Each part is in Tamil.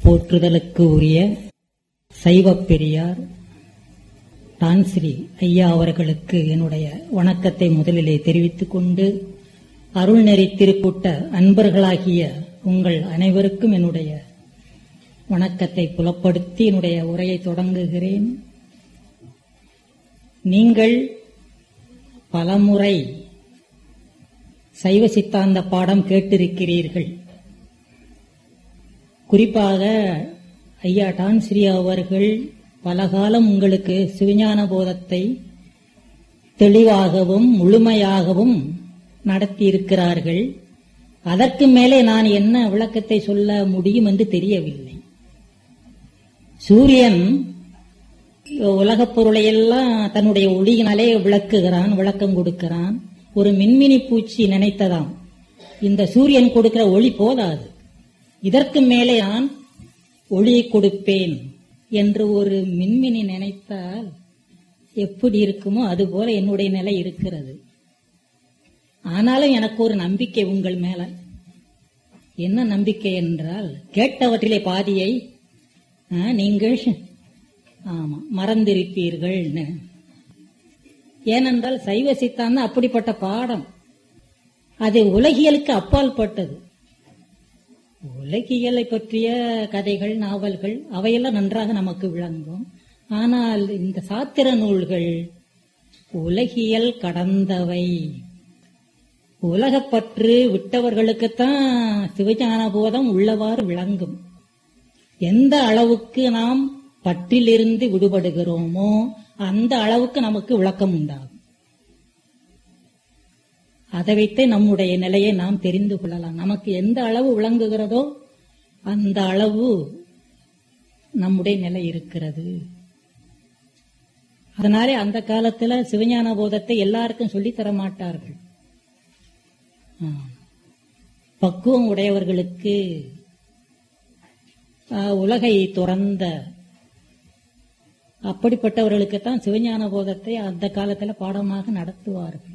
போற்றுதலுக்கு உரிய சைவப் பெரியார் டான்ஸ்ரீ ஐயா அவர்களுக்கு என்னுடைய வணக்கத்தை முதலிலே தெரிவித்துக் கொண்டு அருள்நெறி திருக்கூட்ட அன்பர்களாகிய உங்கள் அனைவருக்கும் என்னுடைய வணக்கத்தை புலப்படுத்தி என்னுடைய உரையை தொடங்குகிறேன் நீங்கள் பலமுறை சைவ சித்தாந்த பாடம் கேட்டிருக்கிறீர்கள் குறிப்பாக ஐயா டான்ஸ்ரீ அவர்கள் பலகாலம் உங்களுக்கு சிவஞான போதத்தை தெளிவாகவும் முழுமையாகவும் நடத்தியிருக்கிறார்கள் அதற்கு மேலே நான் என்ன விளக்கத்தை சொல்ல முடியும் என்று தெரியவில்லை சூரியன் உலகப் பொருளையெல்லாம் தன்னுடைய ஒளியினாலே விளக்குகிறான் விளக்கம் கொடுக்கிறான் ஒரு மின்மினி பூச்சி நினைத்ததாம் இந்த சூரியன் கொடுக்கிற ஒளி போதாது இதற்கு மேலே நான் ஒளியை கொடுப்பேன் என்று ஒரு மின்மினி நினைத்தால் எப்படி இருக்குமோ அதுபோல என்னுடைய நிலை இருக்கிறது ஆனாலும் எனக்கு ஒரு நம்பிக்கை உங்கள் மேல என்ன நம்பிக்கை என்றால் கேட்டவற்றிலே பாதியை ஆ, நீங்கள் ஆமா மறந்திருப்பீர்கள் ஏனென்றால் சைவ சித்தாந்தம் அப்படிப்பட்ட பாடம் அது உலகியலுக்கு அப்பால் பட்டது உலகியலை பற்றிய கதைகள் நாவல்கள் அவையெல்லாம் நன்றாக நமக்கு விளங்கும் ஆனால் இந்த சாத்திர நூல்கள் உலகியல் கடந்தவை உலகப்பற்று விட்டவர்களுக்குத்தான் சிவஞான போதம் உள்ளவாறு விளங்கும் எந்த அளவுக்கு நாம் பற்றிலிருந்து விடுபடுகிறோமோ அந்த அளவுக்கு நமக்கு விளக்கம் உண்டாகும் அதை வைத்தே நம்முடைய நிலையை நாம் தெரிந்து கொள்ளலாம் நமக்கு எந்த அளவு விளங்குகிறதோ அந்த அளவு நம்முடைய நிலை இருக்கிறது அதனாலே அந்த காலத்துல சிவஞான போதத்தை எல்லாருக்கும் சொல்லித் தர மாட்டார்கள் ஆ. பக்குவம் உடையவர்களுக்கு ஆ, உலகை துறந்த அப்படிப்பட்டவர்களுக்கு தான் சிவஞான போதத்தை அந்த காலத்துல பாடமாக நடத்துவார்கள்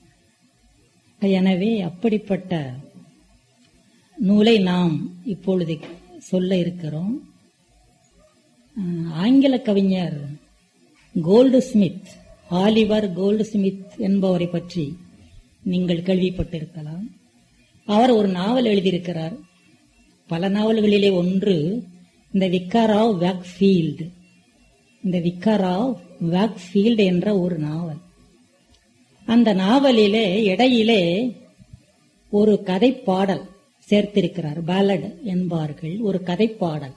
எனவே அப்படிப்பட்ட நூலை நாம் இப்பொழுது சொல்ல இருக்கிறோம் அஹ், ஆங்கில கவிஞர் Goldsmith Oliver Goldsmith என்பவரை பற்றி நீங்கள் கேள்விப்பட்டிருக்கலாம் அவர் ஒரு நாவல் எழுதியிருக்கிறார் பல நாவல்களிலே ஒன்று இந்த விக்காராவ் வேக்ஃபீல்டு இந்த விக்காராவ் வேக்ஃபீல்டு என்ற ஒரு நாவல் அந்த நாவலிலே இடையிலே ஒரு கதை பாடல் சேர்த்திருக்கிறார் பாலட் என்பார்கள் ஒரு கதை பாடல்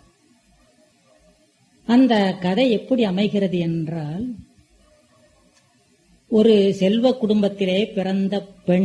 அந்த கதை எப்படி அமைகிறது என்றால் ஒரு செல்வ குடும்பத்திலே பிறந்த பெண்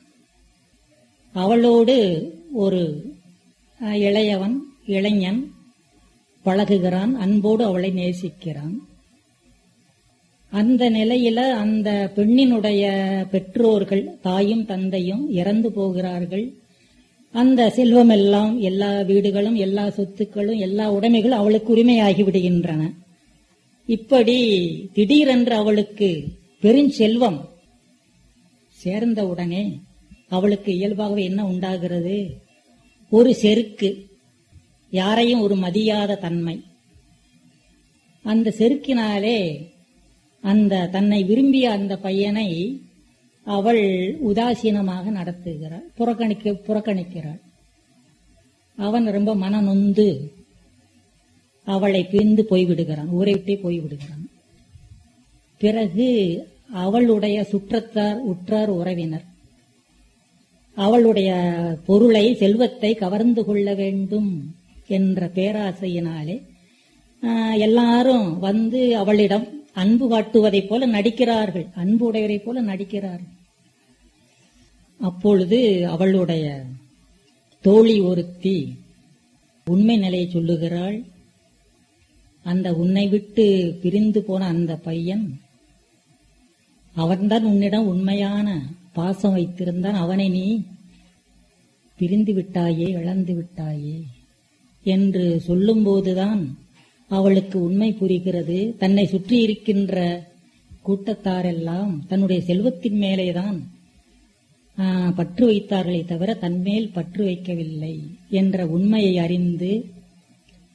அவளோடு ஒரு அஹ், இளையவன் இளைஞன் பழகுகிறான் அன்போடு அவளை நேசிக்கிறான் அந்த நிலையில அந்த பெண்ணினுடைய பெற்றோர்கள் தாயும் தந்தையும் இறந்து போகிறார்கள் அந்த செல்வம் எல்லாம் எல்லா வீடுகளும் எல்லா சொத்துக்களும் எல்லா உடைமைகளும் அவளுக்கு உரிமையாகி விடுகின்றன இப்படி திடீரென்று அவளுக்கு பெருஞ்செல்வம் சேர்ந்தவுடனே அவளுக்கு இயல்பாகவே என்ன உண்டாகிறது ஒரு செருக்கு யாரையும் ஒரு மதியாத தன்மை அந்த செருக்கினாலே அந்த தன்னை விரும்பிய அந்த பையனை அவள் உதாசீனமாக நடத்துகிறாள் புறக்கணிக்க புறக்கணிக்கிறாள் அவன் ரொம்ப மன நொந்து அவளை பிரிந்து போய்விடுகிறான் ஊரை விட்டே போய்விடுகிறான் பிறகு அவளுடைய சுற்றத்தார் உற்றார் உறவினர் அவளுடைய பொருளை செல்வத்தை கவர்ந்து கொள்ள வேண்டும் என்ற பேராசையினாலே ஆஹ், எல்லாரும் வந்து அவளிடம் அன்பு காட்டுவதைப் போல நடிக்கிறார்கள் அன்பு உடையவரைப் போல நடிக்கிறார்கள் அப்பொழுது அவளுடைய தோழி ஒருத்தி உண்மை நிலையை சொல்லுகிறாள் அந்த உன்னை விட்டு பிரிந்து போன அந்த பையன் அவன்தான் உன்னிடம் உண்மையான பாசம் வைத்திருந்தான் அவனை நீ பிரிந்து விட்டாயே இழந்து விட்டாயே என்று சொல்லும்போதுதான் அவளுக்கு உண்மை புரிகிறது தன்னை சுற்றி இருக்கின்ற கூட்டத்தாரெல்லாம் தன்னுடைய செல்வத்தின் மேலேதான் ஆ, பற்று வைத்தார்களே தவிர தன்மேல் பற்று வைக்கவில்லை என்ற உண்மையை அறிந்து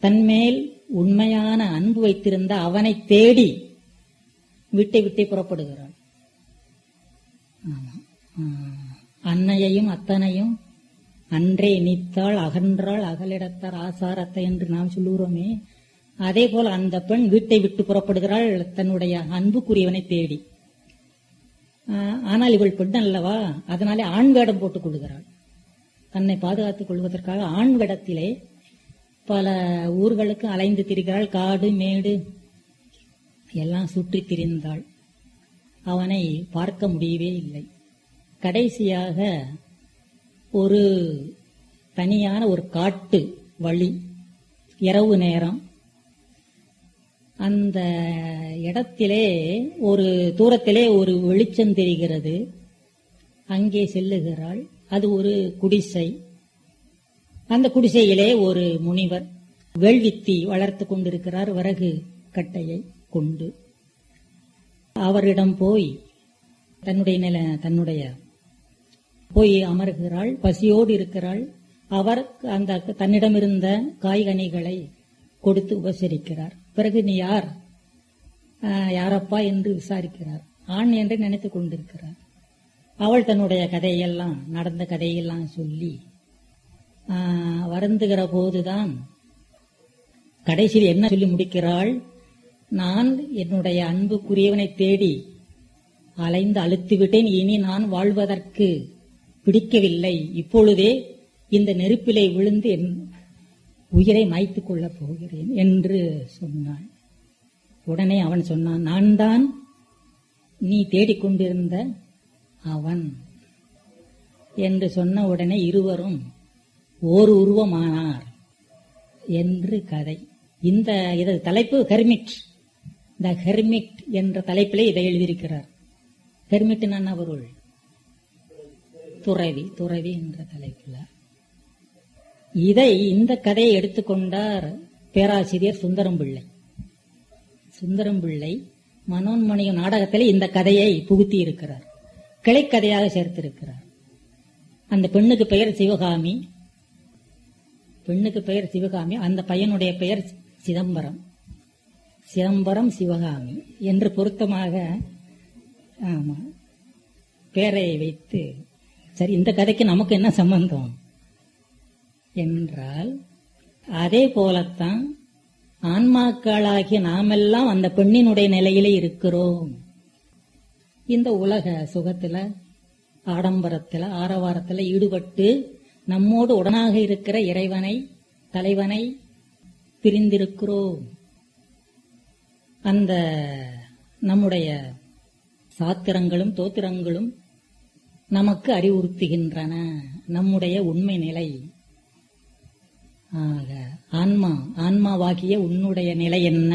தன்மேல் உண்மையான அன்பு வைத்திருந்த அவனை தேடி விட்டை விட்டே புறப்படுகிறாள் ஆமா. ஆ, அன்னையையும் அத்தனையும் அன்றே நீத்தாள் அகன்றாள் அகலிடத்தார் ஆசாரத்தை என்று நாம் சொல்லுகிறோமே அதே போல அந்த பெண் வீட்டை விட்டு புறப்படுகிறாள் தன்னுடைய அன்புக்குரியவனை தேடி ஆ, ஆனால் இவள் பெண் அல்லவா அதனாலே ஆண் வேடம் போட்டுக் கொள்கிறாள் தன்னை பாதுகாத்துக் கொள்வதற்காக ஆண் வேடத்திலே பல ஊர்களுக்கு அலைந்து திரிகிறாள் காடு மேடு எல்லாம் சுற்றித் திரிந்தாள் அவனை பார்க்க முடியவே இல்லை கடைசியாக ஒரு தனியான ஒரு காட்டு வழி இரவு நேரம் அந்த இடத்திலே ஒரு தூரத்திலே ஒரு வெளிச்சம் தெரிகிறது அங்கே செல்லுகிறாள் அது ஒரு குடிசை அந்த குடிசையிலே ஒரு முனிவர் வேள்வித்தி வளர்த்து கொண்டிருக்கிறார் விறகு கட்டையை கொண்டு அவரிடம் போய் தன்னுடைய நில தன்னுடைய போய் அமர்கிறாள் பசியோடு இருக்கிறாள் அவர் அந்த தன்னிடமிருந்த காய்கனிகளை கொடுத்து உபசரிக்கிறார் பிறகு நீ யார் ஆஹ், யாரப்பா என்று விசாரிக்கிறார் ஆண் என்று நினைத்துக் கொண்டிருக்கிறார் அவள் தன்னுடைய கதையெல்லாம் நடந்த கதையெல்லாம் சொல்லி ஆஹ், வருந்துகிற போதுதான் கடைசியில் என்ன சொல்லி முடிக்கிறாள் நான் என்னுடைய அன்புக்குரியவனை தேடி அலைந்து அழுத்து விட்டேன் இனி நான் வாழ்வதற்கு பிடிக்கவில்லை இப்பொழுதே இந்த நெருப்பிலே விழுந்து என் உயிரை மாய்த்துக் கொள்ளப் போகிறேன் என்று சொன்னாள் உடனே அவன் சொன்னான் நான் தான் நீ தேடிக்கொண்டிருந்த அவன் என்று சொன்ன உடனே இருவரும் ஓர் உருவமானார் என்று கதை இந்த இது தலைப்பு ஹெர்மிட் த ஹெர்மிட் என்ற தலைப்பிலே இதை எழுதியிருக்கிறார் ஹெர்மிட் என்ன பொருள் துறவி துறவி என்ற தலைப்புல இதை இந்த கதையை எடுத்துக்கொண்டார் பேராசிரியர் சுந்தரம் பிள்ளை சுந்தரம் பிள்ளை மனோன்மணியம் நாடகத்திலே இந்த கதையை புகுத்தி இருக்கிறார் கிளைக்கதையாக சேர்த்திருக்கிறார் அந்த பெண்ணுக்கு பெயர் சிவகாமி பெண்ணுக்கு பெயர் சிவகாமி அந்த பையனுடைய பெயர் சிதம்பரம் சிதம்பரம் சிவகாமி என்று பொருத்தமாக ஆமா பேரை வைத்து சரி இந்த கதைக்கு நமக்கு என்ன சம்பந்தம் என்றால் அதே போலத்தான் ஆன்மாக்களாகிய நாமெல்லாம் அந்த பெண்ணினுடைய நிலையிலே இருக்கிறோம் இந்த உலக சுகத்துல ஆடம்பரத்துல ஆரவாரத்துல ஈடுபட்டு நம்மோடு உடனாக இருக்கிற இறைவனை தலைவனை பிரிந்திருக்கிறோம் அந்த நம்முடைய சாத்திரங்களும் தோத்திரங்களும் நமக்கு அறிவுறுத்துகின்றன நம்முடைய உண்மை நிலை ஆக ஆன்மா ஆன்மாவாகிய உன்னுடைய நிலை என்ன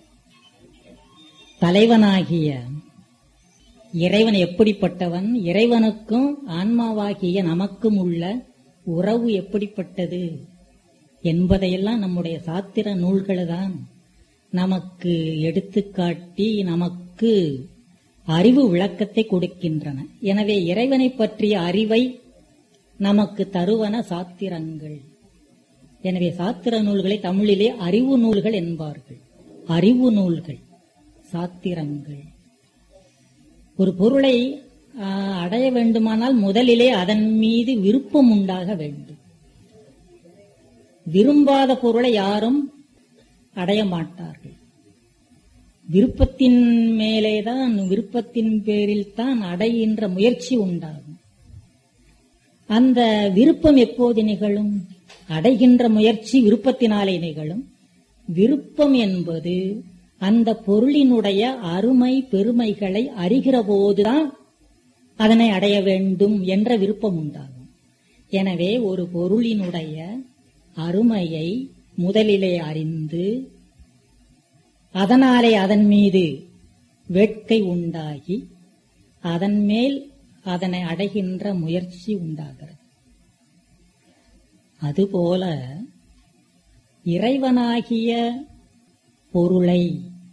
தலைவனாகிய இறைவன் எப்படிப்பட்டவன் இறைவனுக்கும் ஆன்மாவாகிய நமக்கும் உள்ள உறவு எப்படிப்பட்டது என்பதையெல்லாம் நம்முடைய சாத்திர நூல்கள்தான் நமக்கு எடுத்துக்காட்டி நமக்கு அறிவு விளக்கத்தை கொடுக்கின்றன எனவே இறைவனை பற்றிய அறிவை நமக்கு தருவன சாத்திரங்கள் எனவே சாத்திர நூல்களை தமிழிலே அறிவு நூல்கள் என்பார்கள் அறிவு நூல்கள் சாத்திரங்கள் ஒரு பொருளை ஆ, அடைய வேண்டுமானால் முதலிலே அதன் மீது விருப்பம் உண்டாக வேண்டும் விரும்பாத பொருளை யாரும் அடைய மாட்டார்கள் விருப்பத்தின் மேலேதான் விருப்பத்தின் பேரில் தான் அடைகின்ற முயற்சி உண்டாகும் அந்த விருப்பம் எப்போது நிகழும் அடைகின்ற முயற்சி விருப்பத்தினாலே நிகழும் விருப்பம் என்பது அந்த பொருளினுடைய அருமை பெருமைகளை அறிகிற போதுதான் அதனை அடைய வேண்டும் என்ற விருப்பம் உண்டாகும் எனவே ஒரு பொருளினுடைய அருமையை முதலிலே அறிந்து அதனாலே அதன் மீது வேட்கை உண்டாகி அதன் மேல் அதனை அடைகின்ற முயற்சி உண்டாகிறது அதுபோல இறைவனாகிய பொருளை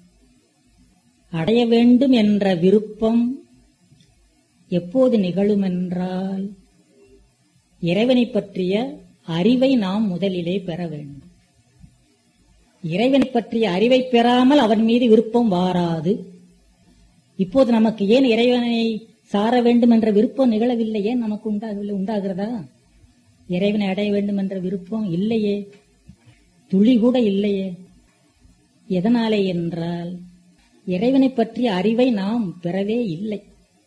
அடைய வேண்டும் என்ற விருப்பம் எப்போது நிகழுமென்றால் இறைவனை பற்றிய அறிவை நாம் முதலிலே பெற வேண்டும் இறைவனை பற்றிய அறிவை பெறாமல் அவன் மீது விருப்பம் வாராது இப்போது நமக்கு ஏன் இறைவனை சார வேண்டும் என்ற விருப்பம் நிகழவில்லை ஏன் நமக்கு உண்டாகவில்லை உண்டாகிறதா இறைவனை அடைய வேண்டும் என்ற விருப்பம் இல்லையே துளி கூட இல்லையே எதனாலே என்றால் இறைவனை பற்றிய அறிவை நாம் பெறவே இல்லை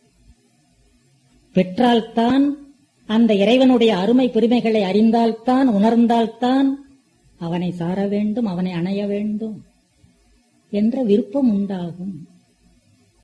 பெற்றால்தான் அந்த இறைவனுடைய அருமை பெருமைகளை அறிந்தால்தான் உணர்ந்தால்தான் அவனை சார வேண்டும் அவனை அணைய வேண்டும் என்ற விருப்பம் உண்டாகும்